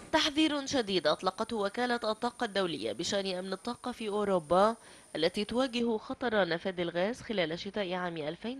تحذير شديد أطلقته وكالة الطاقة الدولية بشأن أمن الطاقة في أوروبا التي تواجه خطر نفاد الغاز خلال شتاء عام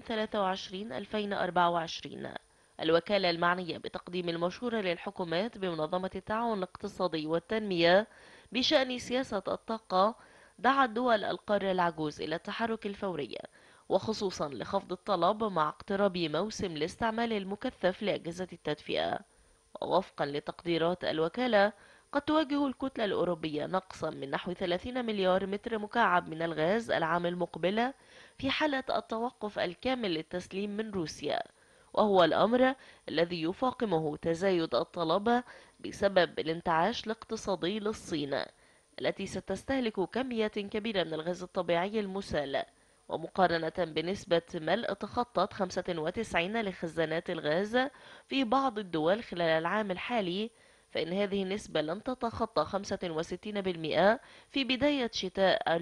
2023-2024 الوكالة المعنية بتقديم المشورة للحكومات بمنظمة التعاون الاقتصادي والتنمية بشأن سياسة الطاقة دعت دول القارة العجوز إلى التحرك الفوري وخصوصا لخفض الطلب مع اقتراب موسم الاستعمال المكثف لأجهزة التدفئة ووفقا لتقديرات الوكالة قد تواجه الكتلة الأوروبية نقصا من نحو 30 مليار متر مكعب من الغاز العام المقبل في حالة التوقف الكامل للتسليم من روسيا وهو الأمر الذي يفاقمه تزايد الطلب بسبب الانتعاش الاقتصادي للصين التي ستستهلك كميات كبيرة من الغاز الطبيعي المسال ومقارنة بنسبة ملء تخطت 95 لخزانات الغاز في بعض الدول خلال العام الحالي فإن هذه النسبة لن تتخطى 65% في بداية شتاء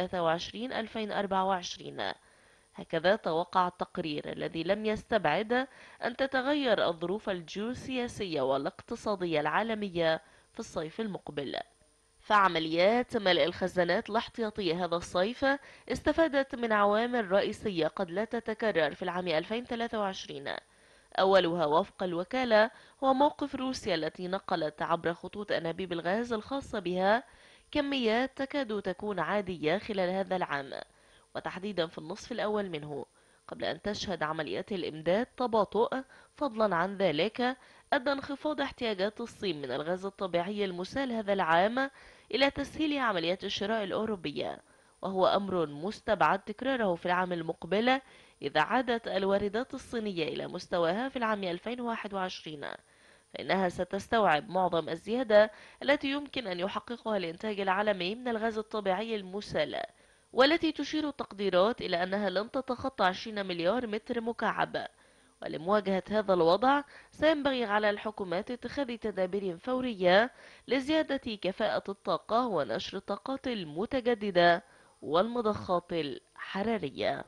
2023-2024 هكذا توقع التقرير الذي لم يستبعد أن تتغير الظروف الجيوسياسية والاقتصادية العالمية في الصيف المقبل فعمليات ملء الخزانات الاحتياطية هذا الصيف استفادت من عوامل رئيسية قد لا تتكرر في العام 2023 أولها وفق الوكالة هو موقف روسيا التي نقلت عبر خطوط أنابيب الغاز الخاصة بها كميات تكاد تكون عادية خلال هذا العام وتحديدا في النصف الأول منه قبل أن تشهد عمليات الإمداد تباطؤ فضلا عن ذلك أدى انخفاض احتياجات الصين من الغاز الطبيعي المسال هذا العام إلى تسهيل عمليات الشراء الأوروبية وهو أمر مستبعد تكراره في العام المقبل إذا عادت الواردات الصينية إلى مستواها في العام 2021 فإنها ستستوعب معظم الزيادة التي يمكن أن يحققها الإنتاج العالمي من الغاز الطبيعي المسال والتي تشير التقديرات إلى أنها لن تتخطى 20 مليار متر مكعب ولمواجهة هذا الوضع سينبغي على الحكومات اتخاذ تدابير فورية لزيادة كفاءة الطاقة ونشر الطاقات المتجددة والمضخات الحرارية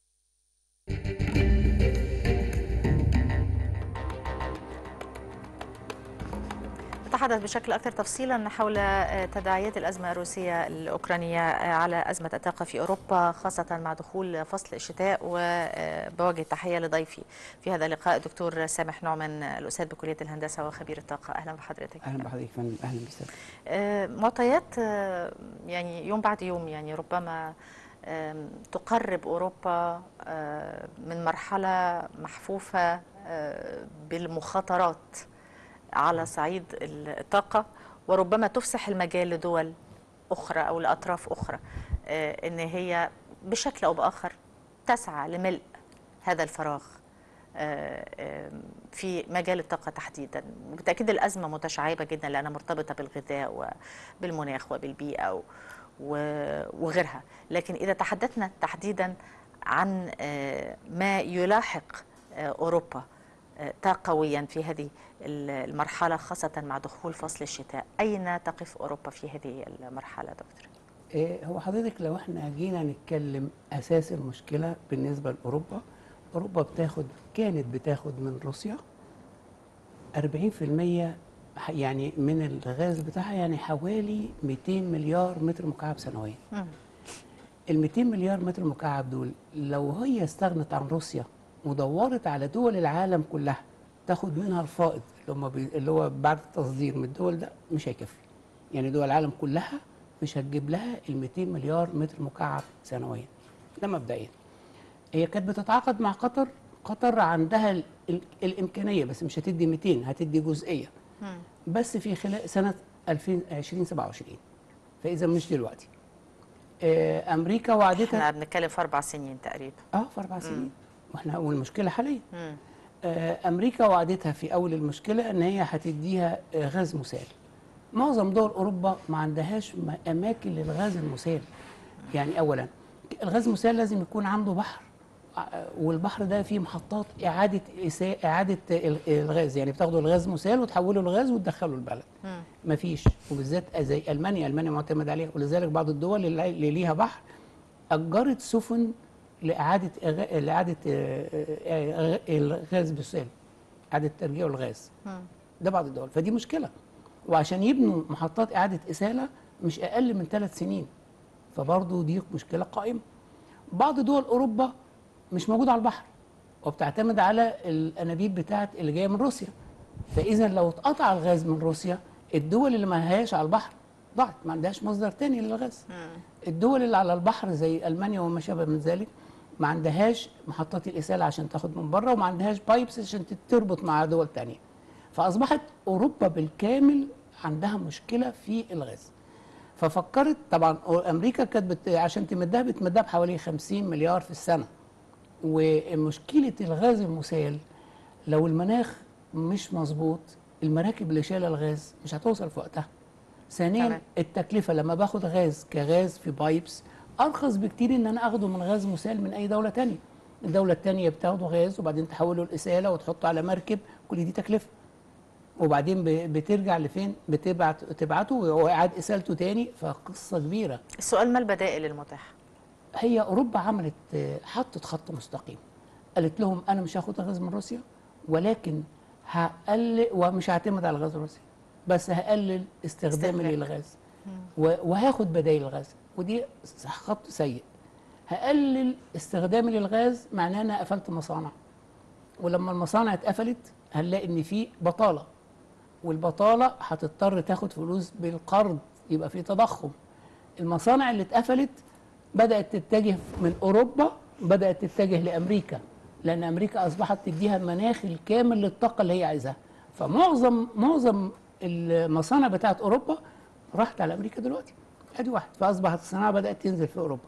نتحدث بشكل أكثر تفصيلا حول تداعيات الأزمة الروسية الأوكرانية على أزمة الطاقة في أوروبا خاصة مع دخول فصل الشتاء وبوجه تحية لضيفي في هذا اللقاء الدكتور سامح نعمان الأستاذ بكلية الهندسة وخبير الطاقة أهلا بحضرتك اهلا بحضرتك فندم اهلا بك آه، معطيات آه، يعني يوم بعد يوم يعني ربما آم، تقرب أوروبا آه، من مرحلة محفوفة آه، بالمخاطرات على صعيد الطاقة وربما تفسح المجال لدول أخرى أو لأطراف أخرى آه، إن هي بشكل أو بآخر تسعى لملء هذا الفراغ آه، آم، في مجال الطاقة تحديدا وبالتأكيد الأزمة متشعبة جدا لأنها مرتبطة بالغذاء وبالمناخ وبالبيئة و- و- وغيرها لكن إذا تحدثنا تحديدا عن آه، ما يلاحق آه، أوروبا آه، طاقويا في هذه ال- المرحلة خاصة مع دخول فصل الشتاء أين تقف أوروبا في هذه المرحلة دكتور؟ إيه هو حضرتك لو احنا جينا نتكلم اساس المشكله بالنسبه لاوروبا اوروبا بتاخد كانت بتاخد من روسيا 40% ح- يعني من الغاز بتاعها يعني حوالي 200 مليار متر مكعب سنويا مم. ال 200 مليار متر مكعب دول لو هي استغنت عن روسيا ودورت على دول العالم كلها تاخد منها الفائض اللي هم بي اللي هو بعد التصدير من الدول ده مش هيكفي يعني دول العالم كلها مش هتجيب لها ال 200 مليار متر مكعب سنويا ده مبدئيا هي كانت بتتعاقد مع قطر قطر عندها ال ال الامكانيه بس مش هتدي 200 هتدي جزئيه مم. بس في خلال سنه 2027 فاذا مش دلوقتي آه، امريكا وعدتها احنا بنتكلم في أربع سنين تقريبا اه في اربع سنين واحنا والمشكله حاليا مم. آه، امريكا وعدتها في اول المشكله ان هي هتديها آه، غاز مسال معظم دول اوروبا ما عندهاش م- اماكن للغاز المسال يعني اولا الغاز المسال لازم يكون عنده بحر آه، والبحر ده فيه محطات اعاده إساء اعاده ال- الغاز يعني بتاخدوا الغاز مسال وتحولوا لغاز وتدخلوا البلد مم. مفيش وبالذات زي المانيا المانيا معتمد عليها ولذلك بعض الدول اللي اللي ليها بحر اجرت سفن لاعاده إغا- لاعاده آه، آه، الغاز بالسالب اعاده ترجيع الغاز مم. ده بعض الدول فدي مشكله وعشان يبنوا محطات اعاده اساله مش اقل من ثلاث سنين فبرضه دي مشكله قائمه بعض دول اوروبا مش موجوده على البحر وبتعتمد على الانابيب بتاعت اللي جايه من روسيا فاذا لو اتقطع الغاز من روسيا الدول اللي ما هياش على البحر ضاعت ما عندهاش مصدر تاني للغاز الدول اللي على البحر زي المانيا وما شابه من ذلك ما عندهاش محطات الاساله عشان تاخد من بره وما عندهاش بايبس عشان تربط مع دول تانية فاصبحت اوروبا بالكامل عندها مشكله في الغاز ففكرت طبعا امريكا كانت بت... عشان تمدها بتمدها بحوالي 50 مليار في السنه ومشكله الغاز المسال لو المناخ مش مظبوط المراكب اللي شايله الغاز مش هتوصل في وقتها ثانيا تمام. التكلفه لما باخد غاز كغاز في بايبس ارخص بكتير ان انا اخده من غاز مسال من اي دوله تانية الدوله التانية بتاخده غاز وبعدين تحوله لاساله وتحطه على مركب كل دي تكلفه وبعدين ب- بترجع لفين بتبعت تبعته واعاد اسالته تاني فقصه كبيره السؤال ما البدائل المتاحه هي اوروبا عملت آه، حطت خط مستقيم قالت لهم انا مش هاخد غاز من روسيا ولكن هقلل ومش هعتمد على الغاز الروسي بس هقلل استخدامي استخدام. للغاز و- وهاخد بدائل الغاز ودي خط سيء هقلل استخدامي للغاز معناه انا قفلت مصانع ولما المصانع اتقفلت هنلاقي ان في بطاله والبطاله هتضطر تاخد فلوس بالقرض يبقى في تضخم المصانع اللي اتقفلت بدات تتجه من اوروبا بدات تتجه لامريكا لان امريكا اصبحت تديها المناخ الكامل للطاقه اللي هي عايزاها فمعظم معظم المصانع بتاعت اوروبا راحت على امريكا دلوقتي ادي واحد فاصبحت الصناعه بدات تنزل في اوروبا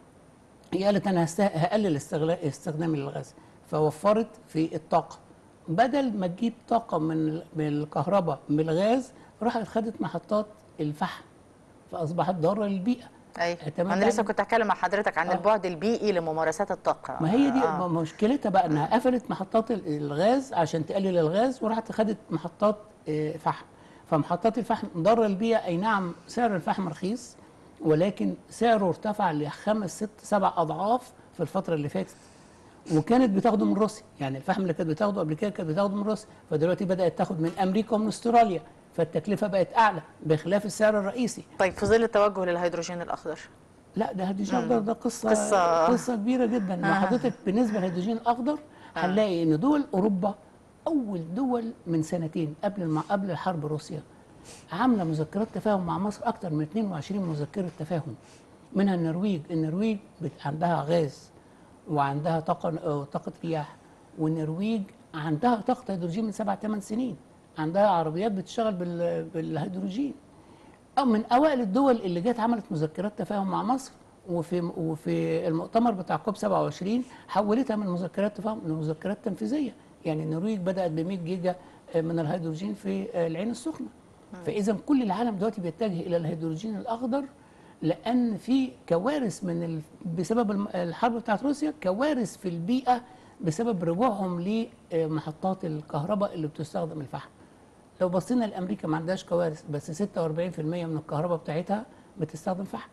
هي قالت انا هست- هقلل استغلا- استخدامي للغاز فوفرت في الطاقه بدل ما تجيب طاقه من ال- من الكهرباء بالغاز راحت خدت محطات الفحم فاصبحت ضاره للبيئه اي اعتمد انا لسه على- كنت هتكلم مع حضرتك عن آه. البعد البيئي لممارسات الطاقه ما هي دي آه. م- مشكلتها بقى انها قفلت محطات ال- الغاز عشان تقلل الغاز وراحت خدت محطات آه، فحم فمحطات الفحم ضاره البيئه اي نعم سعر الفحم رخيص ولكن سعره ارتفع لخمس ست سبع اضعاف في الفتره اللي فاتت وكانت بتاخده من روسيا يعني الفحم اللي كانت بتاخده قبل كده كانت بتاخده من روسيا فدلوقتي بدات تاخد من امريكا ومن استراليا فالتكلفه بقت اعلى بخلاف السعر الرئيسي طيب في ظل التوجه للهيدروجين الاخضر لا ده الهيدروجين الاخضر ده قصه قصة- قصه كبيره جدا ما آه. حضرتك بالنسبه للهيدروجين الاخضر هنلاقي ان دول اوروبا اول دول من سنتين قبل الم... قبل حرب روسيا عامله مذكرات تفاهم مع مصر اكتر من 22 مذكره تفاهم منها النرويج النرويج بت... عندها غاز وعندها طاقه آه، طاقه رياح والنرويج عندها طاقه هيدروجين من سبع ثمان سنين عندها عربيات بتشتغل بال... بالهيدروجين أو من اوائل الدول اللي جت عملت مذكرات تفاهم مع مصر وفي وفي المؤتمر بتاع كوب 27 حولتها من مذكرات تفاهم لمذكرات تنفيذيه يعني النرويج بدات ب 100 جيجا من الهيدروجين في العين السخنه فاذا كل العالم دلوقتي بيتجه الى الهيدروجين الاخضر لان في كوارث من ال... بسبب الم- الحرب بتاعت روسيا كوارث في البيئه بسبب رجوعهم لمحطات الكهرباء اللي بتستخدم الفحم لو بصينا لامريكا ما عندهاش كوارث بس 46% من الكهرباء بتاعتها بتستخدم فحم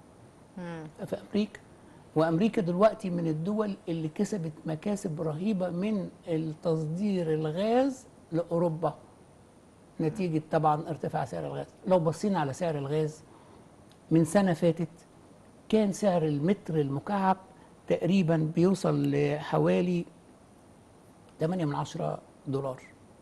في امريكا وامريكا دلوقتي من الدول اللي كسبت مكاسب رهيبه من التصدير الغاز لاوروبا نتيجه طبعا ارتفاع سعر الغاز لو بصينا على سعر الغاز من سنه فاتت كان سعر المتر المكعب تقريبا بيوصل لحوالي 8 من عشرة دولار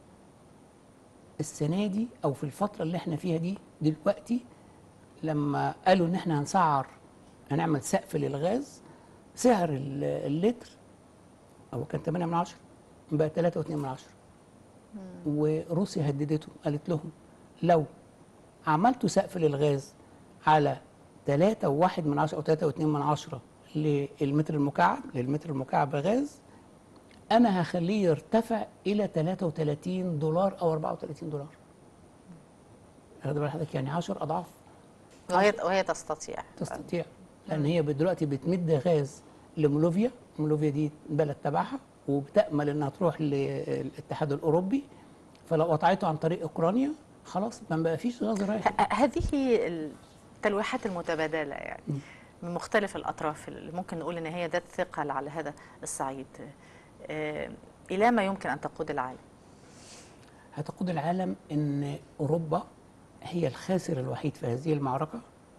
السنه دي او في الفتره اللي احنا فيها دي دلوقتي لما قالوا ان احنا هنسعر هنعمل سقف للغاز سعر ال- اللتر هو كان 8 من 10 بقى 3 و2 من 10 وروسيا هددته قالت لهم لو عملتوا سقف للغاز على 3 و1 من 10 او 3 و2 من 10 للمتر المكعب للمتر المكعب غاز انا هخليه يرتفع الى 33 دولار او 34 دولار واخد بال حضرتك يعني 10 اضعاف وهي وهي تستطيع تستطيع لان هي دلوقتي بتمد غاز لمولوفيا مولوفيا دي بلد تبعها وبتامل انها تروح للاتحاد الاوروبي فلو قطعته عن طريق اوكرانيا خلاص ما بقى فيش غاز رايح ه- هذه التلويحات المتبادله يعني من مختلف الاطراف اللي ممكن نقول ان هي ذات ثقل على هذا الصعيد آه، الى ما يمكن ان تقود العالم هتقود العالم ان اوروبا هي الخاسر الوحيد في هذه المعركة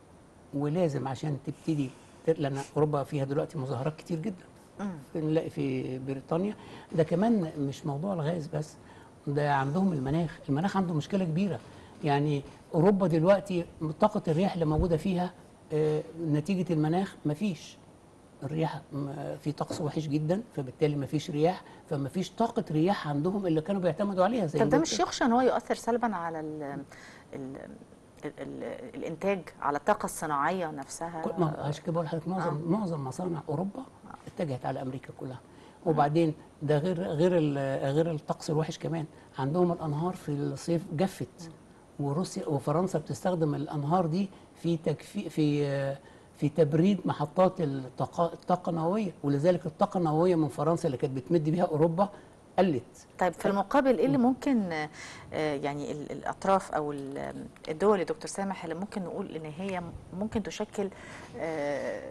ولازم عشان تبتدي لأن أوروبا فيها دلوقتي مظاهرات كتير جدا نلاقي في بريطانيا ده كمان مش موضوع الغاز بس ده عندهم المناخ المناخ عنده مشكلة كبيرة يعني أوروبا دلوقتي طاقة الرياح اللي موجودة فيها آه، نتيجة المناخ مفيش الرياح م- في طقس وحش جدا فبالتالي مفيش رياح فمفيش طاقة رياح عندهم اللي كانوا بيعتمدوا عليها زي طب ده إنجلترا. مش يخشى ان هو يؤثر سلبا على ال ال ال ال الانتاج على الطاقه الصناعيه نفسها كل- ما عشان كده بقول لحضرتك معظم معظم مصانع اوروبا اتجهت على امريكا كلها وبعدين ده غير غير ال- غير الطقس الوحش كمان عندهم الانهار في الصيف جفت وروسيا وفرنسا بتستخدم الانهار دي في تكفي في في تبريد محطات الطاقه الطاقه النوويه ولذلك الطاقه النوويه من فرنسا اللي كانت بتمد بيها اوروبا قلت طيب في المقابل ايه اللي ممكن آه، يعني ال- الاطراف او ال- الدول يا دكتور سامح اللي ممكن نقول ان هي ممكن تشكل آه،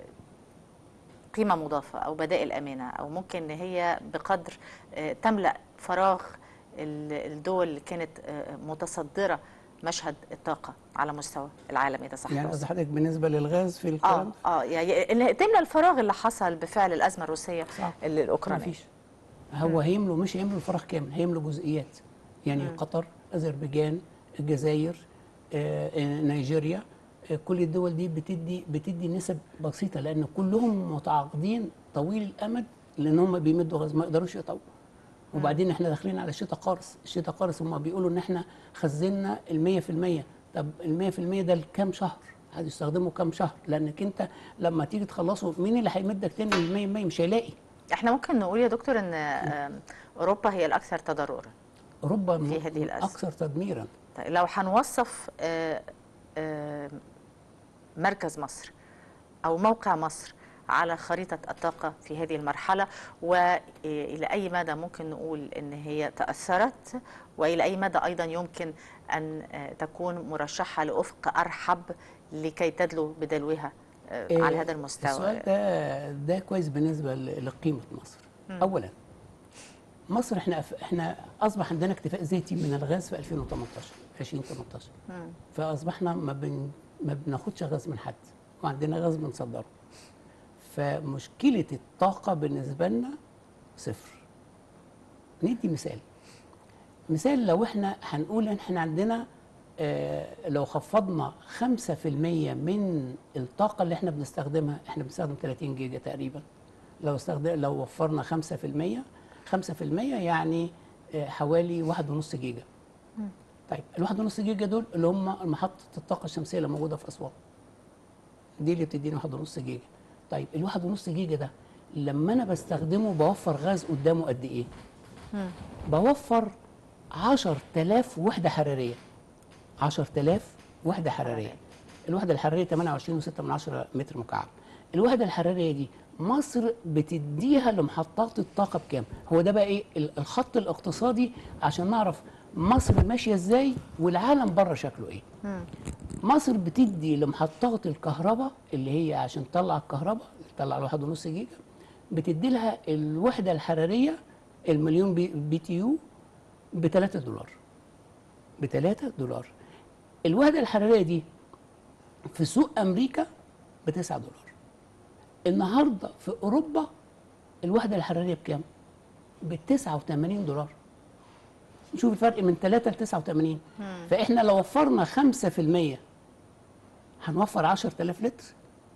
قيمه مضافه او بدائل امنه او ممكن ان هي بقدر آه، تملا فراغ ال- الدول اللي كانت آه، متصدره مشهد الطاقه على مستوى العالم اذا صح يعني الوصف. قصدي حضرتك بالنسبه للغاز في الكلام اه اه يعني ان تملى الفراغ اللي حصل بفعل الازمه الروسيه صح. اللي الاوكرانيه مفيش هو هيملوا مش هيملوا الفراغ كامل هيملوا جزئيات يعني قطر اذربيجان الجزائر آه، آه، نيجيريا آه، كل الدول دي بتدي بتدي نسب بسيطه لان كلهم متعاقدين طويل الامد لان هم بيمدوا غاز ما يقدروش يقطعوا وبعدين احنا داخلين على شتاء قارس الشتاء قارس هم بيقولوا ان احنا خزنا ال 100% طب ال 100% ده لكام شهر هتستخدمه كام شهر لانك انت لما تيجي تخلصه مين اللي هيمدك تاني ال 100% مش هيلاقي احنا ممكن نقول يا دكتور ان آم، اوروبا هي الاكثر تضررا اوروبا في من هذه الأزمة. اكثر تدميرا طيب لو هنوصف آه، آه، مركز مصر او موقع مصر على خريطة الطاقة في هذه المرحلة وإلى أي مدى ممكن نقول أن هي تأثرت وإلى أي مدى أيضا يمكن أن آه، تكون مرشحة لأفق أرحب لكي تدلو بدلوها آه، إيه، على هذا المستوى السؤال ده ده كويس بالنسبه ل- لقيمه مصر اولا مصر احنا احنا اصبح عندنا اكتفاء ذاتي من الغاز في 2018 2018 مم. فاصبحنا ما بن ما بناخدش غاز من حد وعندنا غاز بنصدره فمشكله الطاقه بالنسبه لنا صفر ندي مثال مثال لو احنا هنقول ان احنا عندنا آه، لو خفضنا 5% من الطاقة اللي احنا بنستخدمها احنا بنستخدم 30 جيجا تقريبا لو استخدم لو وفرنا 5% 5% يعني آه، حوالي 1.5 جيجا طيب ال 1.5 جيجا دول اللي هم محطة الطاقة الشمسية اللي موجودة في أسوان دي اللي بتديني 1.5 جيجا طيب ال 1.5 جيجا ده لما انا بستخدمه بوفر غاز قدامه قد ايه؟ بوفر 10000 وحدة حرارية 10000 وحدة حرارية الوحدة الحرارية 28.6 من عشرة متر مكعب الوحدة الحرارية دي مصر بتديها لمحطات الطاقة بكام؟ هو ده بقى ايه ال- الخط الاقتصادي عشان نعرف مصر ماشية ازاي والعالم بره شكله ايه؟ مصر بتدي لمحطات الكهرباء اللي هي عشان تطلع الكهرباء تطلع الواحد ونص جيجا بتدي لها الوحدة الحرارية المليون بي, بي تي يو ب 3 دولار ب 3 دولار الوحدة الحرارية دي في سوق أمريكا ب 9 دولار النهاردة في أوروبا الوحدة الحرارية بكام؟ ب 89 دولار نشوف الفرق من 3 ل 89 فاحنا لو وفرنا 5% هنوفر 10000 لتر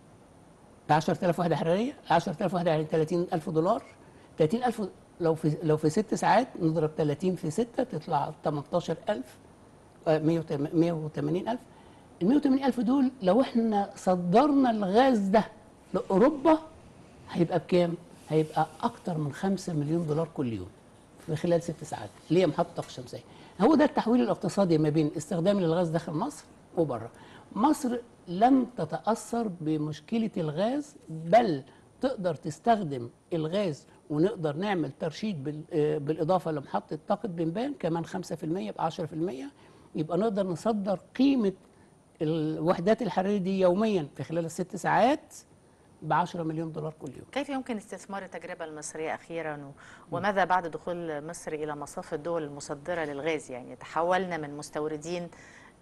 ب 10000 وحده حراريه 10000 وحده يعني 30000 دولار 30000 لو في لو في 6 ساعات نضرب 30 في 6 تطلع 18000 آه، 180000 ال 180000 دول لو احنا صدرنا الغاز ده لاوروبا هيبقى بكام؟ هيبقى اكتر من 5 مليون دولار كل يوم في خلال ست ساعات اللي هي محطه الطاقه الشمسيه هو ده التحويل الاقتصادي ما بين استخدام الغاز داخل مصر وبره مصر لم تتاثر بمشكله الغاز بل تقدر تستخدم الغاز ونقدر نعمل ترشيد بال- آه، بالاضافه لمحطه طاقه بنبان كمان 5% ب 10% يبقى نقدر نصدر قيمه الوحدات الحراريه دي يوميا في خلال الست ساعات ب 10 مليون دولار كل يوم كيف يمكن استثمار التجربة المصرية أخيرا و- وماذا بعد دخول مصر إلى مصاف الدول المصدرة للغاز يعني تحولنا من مستوردين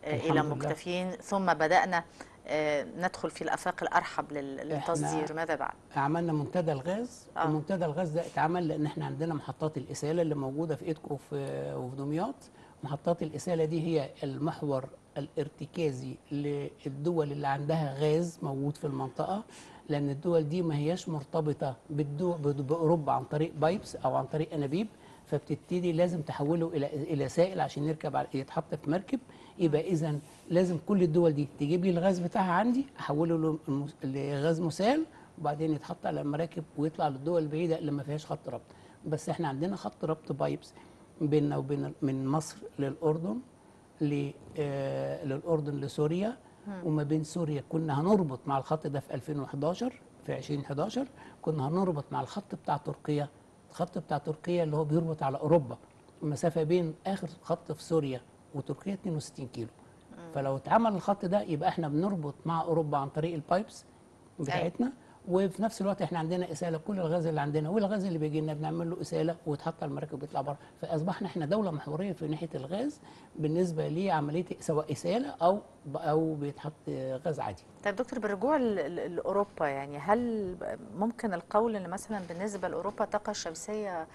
آه، الحمد الى لله. مكتفين ثم بدانا آه، ندخل في الافاق الارحب لل- إحنا- للتصدير ماذا بعد عملنا منتدى الغاز آه. ومنتدى الغاز ده اتعمل لان احنا عندنا محطات الاساله اللي موجوده في ايدكو وفي وفي دمياط محطات الاساله دي هي المحور الارتكازي للدول اللي عندها غاز موجود في المنطقه لان الدول دي ما هياش مرتبطه بالدو ب- باوروبا عن طريق بايبس او عن طريق انابيب فبتبتدي لازم تحوله الى الى سائل عشان يركب على يتحط في مركب يبقى اذا لازم كل الدول دي تجيب لي الغاز بتاعها عندي احوله له المس- لغاز مسال وبعدين يتحط على المراكب ويطلع للدول البعيده اللي ما فيهاش خط ربط بس احنا عندنا خط ربط بايبس بيننا وبين من مصر للاردن ل- آه، للاردن لسوريا وما بين سوريا كنا هنربط مع الخط ده في 2011 في 2011 كنا هنربط مع الخط بتاع تركيا الخط بتاع تركيا اللي هو بيربط على اوروبا المسافه بين اخر خط في سوريا وتركيا 62 كيلو فلو اتعمل الخط ده يبقى احنا بنربط مع اوروبا عن طريق البايبس بتاعتنا وفي نفس الوقت احنا عندنا اساله كل الغاز اللي عندنا والغاز اللي بيجي لنا بنعمل له اساله ويتحط على المراكب ويطلع بره فاصبحنا احنا دوله محوريه في ناحيه الغاز بالنسبه لعمليه سواء اساله او او بيتحط غاز عادي طيب دكتور بالرجوع ل- ل- لاوروبا يعني هل ممكن القول ان مثلا بالنسبه لاوروبا الطاقه الشمسيه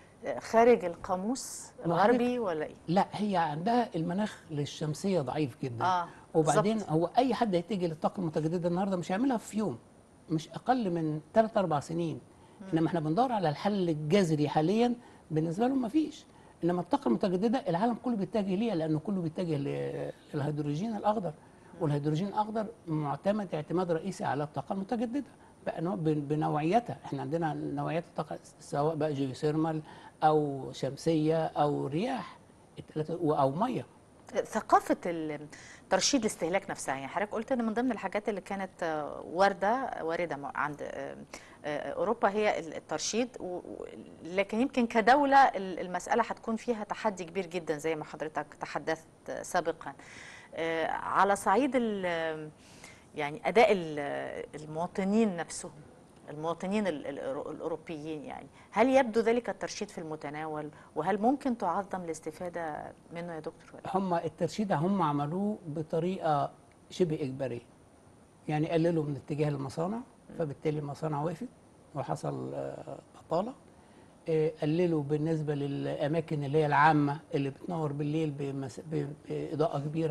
خارج القاموس ما الغربي ولا ايه؟ لا هي عندها المناخ للشمسيه ضعيف جدا اه وبعدين بالظبط. هو اي حد هيتجه للطاقه المتجدده النهارده مش هيعملها في يوم مش اقل من 3 4 سنين انما احنا بندور على الحل الجذري حاليا بالنسبه لهم ما فيش انما الطاقه المتجدده العالم كله بيتجه ليها لانه كله بيتجه ل- للهيدروجين الاخضر والهيدروجين الاخضر معتمد اعتماد رئيسي على الطاقه المتجدده بأنواع بن- بنوعيتها احنا عندنا نوعيات الطاقه سواء بقى جيوثيرمال او شمسيه او رياح التلاتة- او ميه ثقافة ال- ترشيد الاستهلاك نفسها يعني حضرتك قلت ان من ضمن الحاجات اللي كانت آه، واردة واردة م- عند آه، آه، اوروبا هي ال- الترشيد و- و- لكن يمكن كدولة ال- المسألة هتكون فيها تحدي كبير جدا زي ما حضرتك تحدثت آه، سابقا آه، على صعيد ال- يعني اداء ال- المواطنين نفسهم المواطنين ال- ال- الاوروبيين يعني هل يبدو ذلك الترشيد في المتناول وهل ممكن تعظم الاستفاده منه يا دكتور ولا هم الترشيد هم عملوه بطريقه شبه اجباريه يعني قللوا من اتجاه المصانع فبالتالي المصانع وقفت وحصل آه، بطاله آه، قللوا بالنسبه للاماكن اللي هي العامه اللي بتنور بالليل بمس- ب- باضاءه كبيره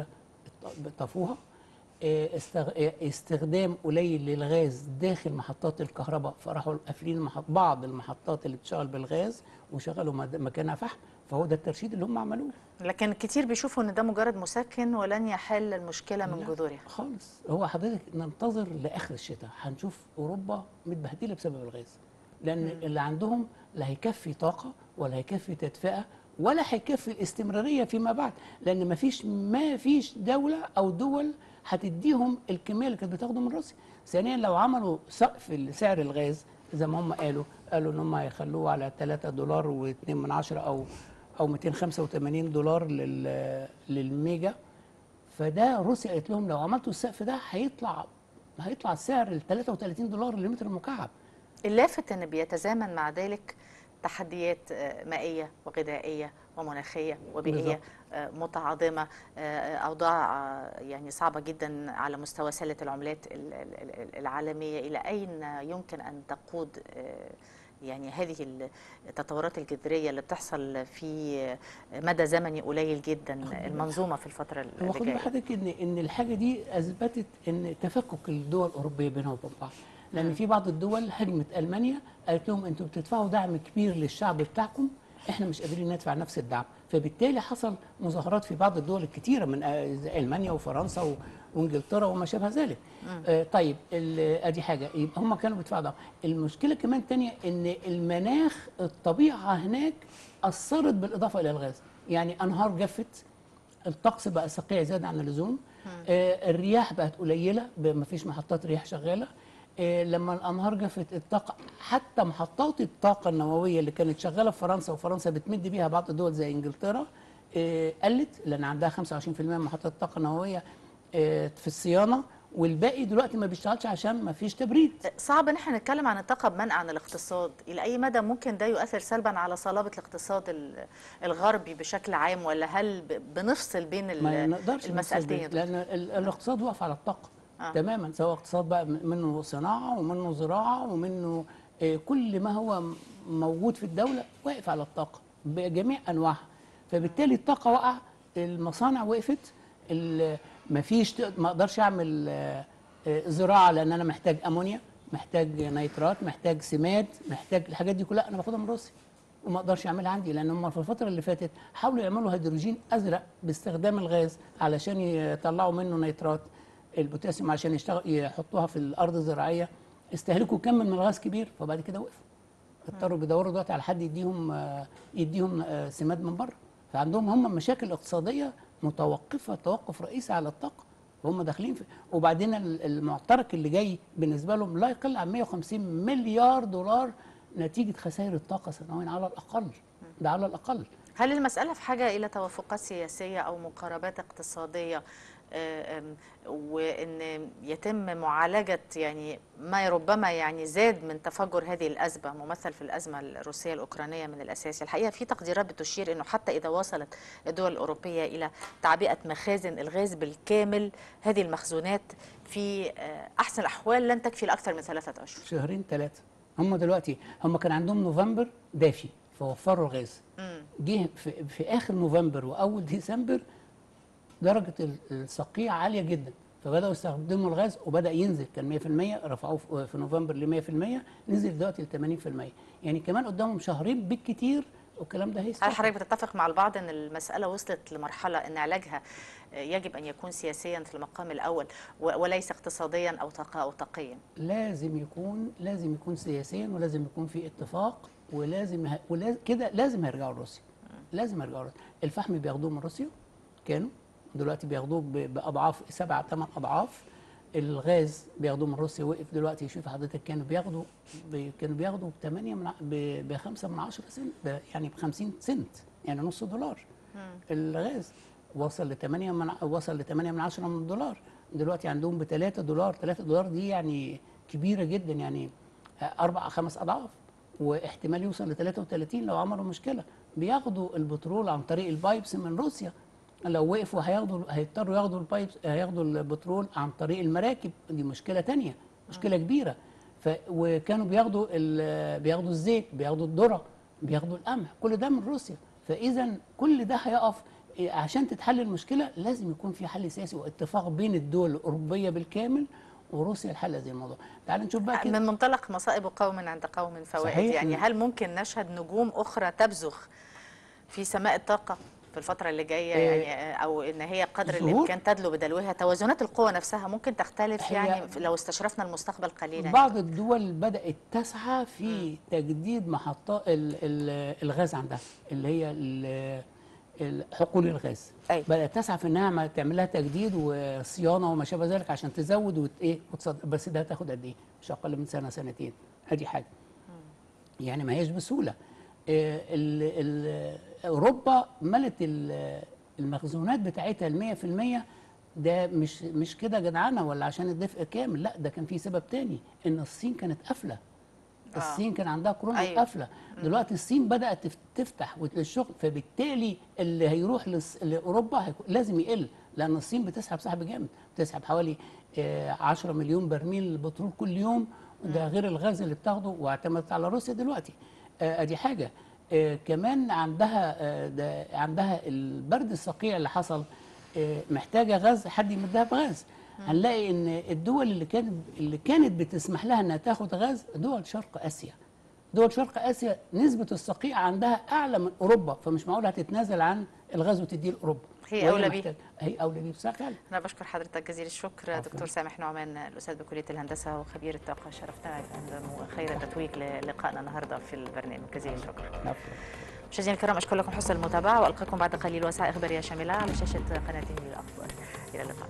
طفوها آه، استغ- آه، استخدام قليل للغاز داخل محطات الكهرباء فراحوا قافلين محط بعض المحطات اللي بتشتغل بالغاز وشغلوا مد- مكانها فحم فهو ده الترشيد اللي هم عملوه لكن كتير بيشوفوا ان ده مجرد مسكن ولن يحل المشكله من لا. جذورها خالص هو حضرتك ننتظر لاخر الشتاء هنشوف اوروبا متبهدله بسبب الغاز لان مم. اللي عندهم لا هيكفي طاقه ولا هيكفي تدفئه ولا هيكفي الاستمراريه فيما بعد لان ما فيش ما فيش دوله او دول هتديهم الكميه اللي كانت بتاخده من روسيا ثانيا لو عملوا سقف لسعر الغاز زي ما هم قالوا قالوا ان هم هيخلوه على 3 دولار و2 من عشرة او او 285 دولار لل للميجا فده روسيا قالت لهم لو عملتوا السقف ده هيطلع هيطلع السعر ال 33 دولار للمتر المكعب اللافت ان بيتزامن مع ذلك تحديات آه، مائيه وغذائيه ومناخيه وبيئيه بالظبط. آه، متعاظمه آه، اوضاع آه، يعني صعبه جدا على مستوى سله العملات ال- ال- ال- العالميه الى اين يمكن ان تقود آه، يعني هذه التطورات الجذريه اللي بتحصل في مدى زمني قليل جدا المنظومه في الفتره هو اللي خد جايه بحضرتك ان ان الحاجه دي اثبتت ان تفكك الدول الاوروبيه بينها وبين بعض لان في بعض الدول هجمت المانيا قالت لهم انتوا بتدفعوا دعم كبير للشعب بتاعكم احنا مش قادرين ندفع نفس الدعم فبالتالي حصل مظاهرات في بعض الدول الكثيره من آه، زي المانيا وفرنسا و- وانجلترا وما شابه ذلك آه طيب ال- ادي حاجه يبقى هم كانوا بيدفعوا دعم المشكله كمان تانية ان المناخ الطبيعه هناك اثرت بالاضافه الى الغاز يعني انهار جفت الطقس بقى صقيع زيادة عن اللزوم آه الرياح بقت قليلة ما فيش محطات رياح شغالة آه لما الأنهار جفت الطاقة حتى محطات الطاقة النووية اللي كانت شغالة في فرنسا وفرنسا بتمد بيها بعض الدول زي إنجلترا آه قلت لأن عندها 25% من محطات الطاقة النووية آه في الصيانة والباقي دلوقتي ما بيشتغلش عشان ما فيش تبريد صعب ان احنا نتكلم عن الطاقه بمنع عن الاقتصاد الى اي مدى ممكن ده يؤثر سلبا على صلابه الاقتصاد ال- الغربي بشكل عام ولا هل ب- بنفصل بين ال- ما نقدرش المسألتين نفصل بين- لان ال- الاقتصاد واقف على الطاقه آه. آه. تماما سواء اقتصاد بقى منه صناعه ومنه زراعه ومنه آه، كل ما هو م- موجود في الدوله واقف على الطاقه بجميع انواعها فبالتالي الطاقه وقع المصانع وقفت ال- مفيش ت- ما اقدرش اعمل آه، آه، زراعه لان انا محتاج امونيا محتاج نيترات محتاج سماد محتاج الحاجات دي كلها انا باخدها من روسيا وما اقدرش اعملها عندي لان هم في الفتره اللي فاتت حاولوا يعملوا هيدروجين ازرق باستخدام الغاز علشان يطلعوا منه نيترات البوتاسيوم عشان يشتغل يحطوها في الارض الزراعيه استهلكوا كم من الغاز كبير فبعد كده وقفوا اضطروا بيدوروا دلوقتي على حد يديهم آه، يديهم آه، سماد من بره فعندهم هم مشاكل اقتصاديه متوقفه توقف رئيسي على الطاقه وهم داخلين في وبعدين ال- المعترك اللي جاي بالنسبه لهم لا يقل عن 150 مليار دولار نتيجه خسائر الطاقه سنويا على الاقل ده على الاقل هل المسألة في حاجة إلى توافقات سياسية أو مقاربات اقتصادية آه، آم، وإن يتم معالجة يعني ما ربما يعني زاد من تفجر هذه الأزمة ممثل في الأزمة الروسية الأوكرانية من الأساس الحقيقة في تقديرات بتشير أنه حتى إذا وصلت الدول الأوروبية إلى تعبئة مخازن الغاز بالكامل هذه المخزونات في آه، أحسن الأحوال لن تكفي لأكثر من ثلاثة أشهر شهرين ثلاثه هم دلوقتي هم كان عندهم نوفمبر دافي فوفروا الغاز مم. جه في, في اخر نوفمبر واول ديسمبر درجه ال- الصقيع عاليه جدا فبداوا يستخدموا الغاز وبدا ينزل كان 100% رفعوه في- في نوفمبر ل 100% نزل دلوقتي ل 80% يعني كمان قدامهم شهرين بالكتير والكلام ده هل هيستمر حضرتك بتتفق مع البعض ان المساله وصلت لمرحله ان علاجها يجب ان يكون سياسيا في المقام الاول و- وليس اقتصاديا او طاقه او طاقيا لازم يكون لازم يكون سياسيا ولازم يكون في اتفاق ولازم ه... ولازم كده لازم هيرجعوا لروسيا لازم هيرجعوا لروسيا الفحم بياخدوه من روسيا كانوا دلوقتي بياخدوه ب... باضعاف سبع ثمان اضعاف الغاز بياخدوه من روسيا وقف دلوقتي شوف حضرتك كانوا بياخدوا ب... كانوا بياخدوا ب 8 من ع- ب... ب 5 من 10 سنت ب... يعني ب 50 سنت يعني نص دولار الغاز وصل ل 8 من ع- وصل ل 8 من 10 من الدولار دلوقتي عندهم ب 3 دولار 3 دولار دي يعني كبيره جدا يعني اربع خمس اضعاف واحتمال يوصل ل 33 لو عملوا مشكله بياخدوا البترول عن طريق البايبس من روسيا لو وقفوا هياخدوا هيضطروا ياخدوا البايبس هياخدوا البترول عن طريق المراكب دي مشكله تانية مشكله كبيره ف وكانوا بياخدوا ال- بياخدوا الزيت بياخدوا الذره بياخدوا القمح كل ده من روسيا فاذا كل ده هيقف إيه، عشان تتحل المشكله لازم يكون في حل سياسي واتفاق بين الدول الاوروبيه بالكامل وروسيا لحل هذه الموضوع تعال نشوف بقى كده من منطلق مصائب قوم عند قوم فوائد صحيح. يعني هل ممكن نشهد نجوم اخرى تبزخ في سماء الطاقه في الفترة اللي جاية إيه، يعني أو إن هي قدر ظهور- الإمكان تدلو بدلوها توازنات القوى نفسها ممكن تختلف هي- يعني لو استشرفنا المستقبل قليلا بعض الدول بدأت تسعى في تجديد محطات ال- ال- الغاز عندها اللي هي ال- ال- حقول الغاز أي. بدأت تسعى في انها ما تعمل لها تجديد وصيانه وما شابه ذلك عشان تزود وت ايه وتصدر بس ده هتاخد قد ايه؟ مش اقل من سنه سنتين ادي حاجه يعني ما هيش بسهوله آه، ال- ال- اوروبا ملت ال- المخزونات بتاعتها ال 100% ده مش مش كده جدعانه ولا عشان الدفء كامل لا ده كان في سبب تاني ان الصين كانت قافله آه. الصين كان عندها كورونا أيوة. أيوة. قافله دلوقتي الصين بدات تف- تفتح للشغل فبالتالي اللي هيروح لس- لاوروبا هيكون- لازم يقل لان الصين بتسحب سحب جامد بتسحب حوالي آه، 10 مليون برميل بترول كل يوم ده غير الغاز اللي بتاخده واعتمدت على روسيا دلوقتي آه، ادي حاجه آه، كمان عندها آه، ده عندها البرد الصقيع اللي حصل آه، محتاجه غاز حد يمدها بغاز هنلاقي ان الدول اللي كانت اللي كانت بتسمح لها انها تاخد غاز دول شرق اسيا دول شرق اسيا نسبه الصقيع عندها اعلى من اوروبا فمش معقول هتتنازل عن الغاز وتديه لاوروبا هي وهي أولى بيه. محتاجة- هي اولى بيه بصراحه فعلا أنا بشكر حضرتك جزيل الشكر عفواً. دكتور سامح نعمان الأستاذ بكلية الهندسة وخبير الطاقة شرفتنا وخير تتويج للقائنا النهاردة في البرنامج جزيل الشكر عفواً. مشاهدينا الكرام أشكر لكم حسن المتابعة وألقاكم بعد قليل وسائل إخبارية شاملة على شاشة قناة الأخبار إلى اللقاء